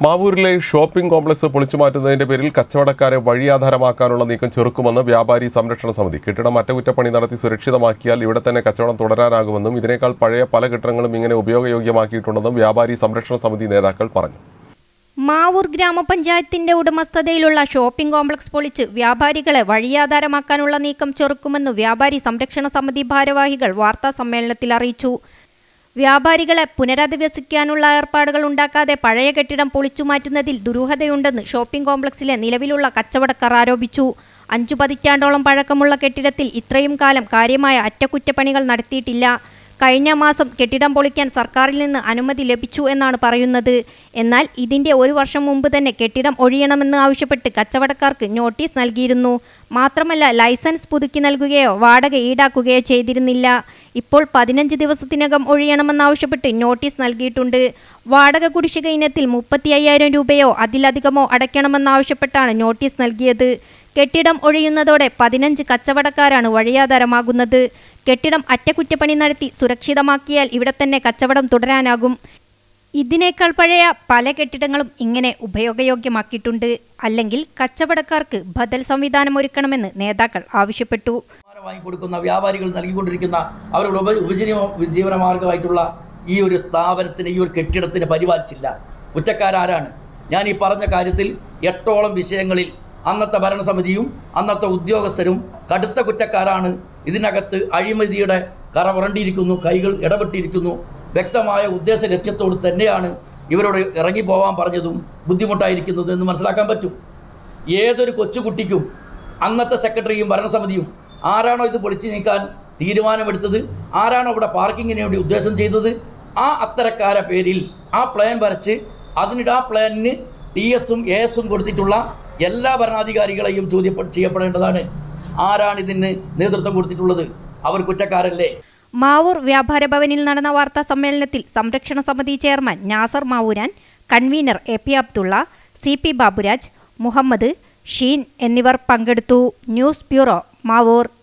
മാവൂരിലെ shopping complex പൊളിച്ചുമാറ്റുന്നതിന്റെ പേരിൽ കച്ചവടക്കാരെ വഴിയാധാരമാക്കാനുള്ള നീക്കം ചെറുക്കുമെന്ന് വ്യാപാരി സംരക്ഷണ സമിതി കെട്ടിടം അറ്റകുറ്റപ്പണി നടത്തി സുരക്ഷിതമാക്കിയാൽ ഇവിടെ തന്നെ കച്ചവടം തുടരാനാകുമെന്നും ഇതിനേക്കാൾ പഴയ പല കെട്ടിടങ്ങളും ഇങ്ങനെ ഉപയോഗയോഗ്യമാക്കിയിട്ടുണ്ടെന്നും വ്യാപാരി സംരക്ഷണ സമിതി നേതാക്കൾ പറഞ്ഞു മാവൂർ ഗ്രാമപഞ്ചായത്തിന്റെ ഉടമസ്ഥതയിലുള്ള ഷോപ്പിംഗ് കോംപ്ലക്സ് പൊളിച്ച് വ്യാപാരികളെ വഴിയാധാരമാക്കാനുള്ള നീക്കം ചെറുക്കുമെന്ന് വ്യാപാരി സംരക്ഷണ സമിതി ഭാരവാഹികൾ വാർത്താ സമ്മേളനത്തിൽ അറിയിച്ചു വ്യാപാരികളെ പുനരധിവസിക്കാനുള്ള ഏർപ്പാടുകൾ ഉണ്ടാക്കാതെ പഴയ കെട്ടിടം പൊളിച്ചു മാറ്റുന്നതിൽ ദുരൂഹതയുണ്ടെന്ന് ഷോപ്പിംഗ് കോംപ്ലക്സിലെ നിലവിലുള്ള കച്ചവടക്കാർ ആരോപിച്ചു അഞ്ചു പതിറ്റാണ്ടോളം പഴക്കമുള്ള കെട്ടിടത്തിൽ ഇത്രയും കാലം കാര്യമായ അറ്റകുറ്റപ്പണികൾ നടത്തിയിട്ടില്ല കഴിഞ്ഞ മാസം കെട്ടിടം പൊളിക്കാൻ സർക്കാരിൽ നിന്ന് അനുമതി ലഭിച്ചു എന്നാണ് പറയുന്നത് എന്നാൽ ഇതിന്റെ ഒരു വർഷം മുമ്പ് തന്നെ കെട്ടിടം ഒഴിയണമെന്ന് ആവശ്യപ്പെട്ട് കച്ചവടക്കാർക്ക് നോട്ടീസ് നൽകിയിരുന്നു മാത്രമല്ല ലൈസൻസ് പുതുക്കി നൽകുകയോ വാടക ഈടാക്കുകയോ ചെയ്തിരുന്നില്ല ഇപ്പോൾ പതിനഞ്ച് ദിവസത്തിനകം ഒഴിയണമെന്നാവശ്യപ്പെട്ട് നോട്ടീസ് നൽകിയിട്ടുണ്ട് വാടക കുടിശ്ശിക ഇനത്തിൽ മുപ്പത്തി അയ്യായിരം രൂപയോ അതിലധികമോ അടയ്ക്കണമെന്നാവശ്യപ്പെട്ടാണ് നോട്ടീസ് നൽകിയത് കെട്ടിടം ഒഴിയുന്നതോടെ പതിനഞ്ച് കച്ചവടക്കാരാണ് വഴിയാധാരമാകുന്നത് കെട്ടിടം അറ്റകുറ്റപ്പണി നടത്തി സുരക്ഷിതമാക്കിയാൽ ഇവിടെ തന്നെ കച്ചവടം തുടരാനാകും ഇതിനേക്കാൾ പഴയ പല കെട്ടിടങ്ങളും ഇങ്ങനെ ഉപയോഗയോഗ്യമാക്കിയിട്ടുണ്ട് അല്ലെങ്കിൽ കച്ചവടക്കാർക്ക് ബദൽ സംവിധാനം ഒരുക്കണമെന്ന് നേതാക്കൾ ആവശ്യപ്പെട്ടു വരുമാനം വാങ്ങിക്കൊടുക്കുന്ന വ്യാപാരികൾ നൽകിക്കൊണ്ടിരിക്കുന്ന അവരുടെ ഉപ ഉപജീവന ഉപജീവന മാർഗമായിട്ടുള്ള ഈ ഒരു സ്ഥാപനത്തിന് ഈ ഒരു കെട്ടിടത്തിന് പരിപാലിച്ചില്ല കുറ്റക്കാരാരാണ് ഞാൻ ഈ പറഞ്ഞ കാര്യത്തിൽ എട്ടോളം വിഷയങ്ങളിൽ അന്നത്തെ ഭരണസമിതിയും അന്നത്തെ ഉദ്യോഗസ്ഥരും കടുത്ത കുറ്റക്കാരാണ് ഇതിനകത്ത് അഴിമതിയുടെ കറ പുരണ്ടിയിരിക്കുന്നു കൈകൾ ഇടപെട്ടിരിക്കുന്നു വ്യക്തമായ ഉദ്ദേശ ലക്ഷ്യത്തോട് തന്നെയാണ് ഇവരോട് ഇറങ്ങിപ്പോവാൻ പറഞ്ഞതും ബുദ്ധിമുട്ടായിരിക്കുന്നതും എന്ന് മനസ്സിലാക്കാൻ പറ്റും ഏതൊരു കൊച്ചുകുട്ടിക്കും അന്നത്തെ സെക്രട്ടറിയും ഭരണസമിതിയും ആരാണോ ഇത് പൊളിച്ചു നീക്കാൻ തീരുമാനമെടുത്തത് ആരാണോ ഇവിടെ പാർക്കിങ്ങിന് വേണ്ടി ഉദ്ദേശം ചെയ്തത് ആ അത്തരക്കാരെ പേരിൽ ആ പ്ലാൻ വരച്ച് അതിനിടെ ആ പ്ലാനിന് ടി എസും എ എസും കൊടുത്തിട്ടുള്ള എല്ലാ ഭരണാധികാരികളെയും ചോദ്യം ചെയ്യപ്പെടേണ്ടതാണ് ആരാണ് ഇതിന് നേതൃത്വം കൊടുത്തിട്ടുള്ളത് അവർ കുറ്റക്കാരല്ലേ മാവൂർ വ്യാപാര ഭവനിൽ നടന്ന വാർത്താ സമ്മേളനത്തിൽ സംരക്ഷണ സമിതി chairman Nasar Mavooran convener A P Abdulla C P Baburaj Muhammad Sheen എന്നിവർ പങ്കെടുത്തു ന്യൂസ് ബ്യൂറോ മാവൂർ